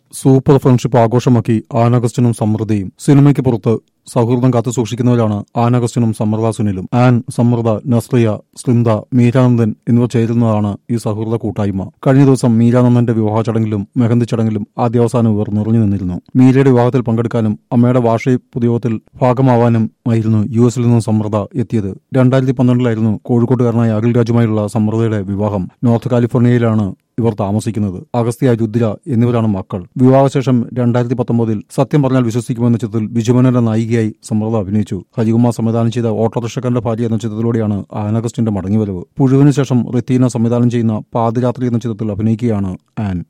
super friendship ആഘോഷമാക്കി ആനഗസ്റ്റിനും സമൃദ്ധയും സിനിമയ്ക്ക് പുറത്ത് സൗഹൃദം കാത്തു സൂക്ഷിക്കുന്നവരാണ് ആനഗസ്റ്റിനും സമൃദ്ധ സുനിലും ആൻ സമൃദ്ധ നസ്രിയ സ്ലിന്ദ മീരാനന്ദൻ എന്നിവർ ചേരുന്നതാണ് ഈ സൗഹൃദ കൂട്ടായ്മ കഴിഞ്ഞ ദിവസം മീരാനന്ദന്റെ വിവാഹ ചടങ്ങിലും മെഹന്തി ചടങ്ങിലും ആദ്യാവസാനം ഇവർ നിറഞ്ഞു നിന്നിരുന്നു മീരയുടെ വിവാഹത്തിൽ പങ്കെടുക്കാനും അമ്മയുടെ വാർഷിക പൊതുയോഗത്തിൽ ഭാഗമാവാനും ആയിരുന്നു യു എസിൽ നിന്നും സമൃദ്ധ എത്തിയത് രണ്ടായിരത്തി പന്ത്രണ്ടിലായിരുന്നു കോഴിക്കോട്ടുകാരനായ അഖിൽ രാജുമായുള്ള സമൃദ്ധയുടെ വിവാഹം നോർത്ത് കാലിഫോർണിയയിലാണ് ഇവർ താമസിക്കുന്നത് അഗസ്ത്യ രുദ്ര എന്നിവരാണ് മക്കൾ വിവാഹശേഷം രണ്ടായിരത്തി പത്തൊമ്പതിൽ സത്യം പറഞ്ഞാൽ വിശ്വസിക്കുമെന്ന ചിത്രത്തിൽ ബിജുമനന്റെ നായികയായി സമൃദ്ധ അഭിനയിച്ചു ഹരികുമാർ സംവിധാനം ചെയ്ത ഓട്ടോറിക്ഷക്കാരന്റെ ഭാര്യ എന്ന ചിത്രത്തിലൂടെയാണ് ആനഗസ്റ്റിന്റെ മടങ്ങിവരവ് പുഴുവിന് ശേഷം റിത്തീന സംവിധാനം ചെയ്യുന്ന പാതിരാത്രി എന്ന ചിത്രത്തിൽ അഭിനയിക്കുകയാണ് ആൻ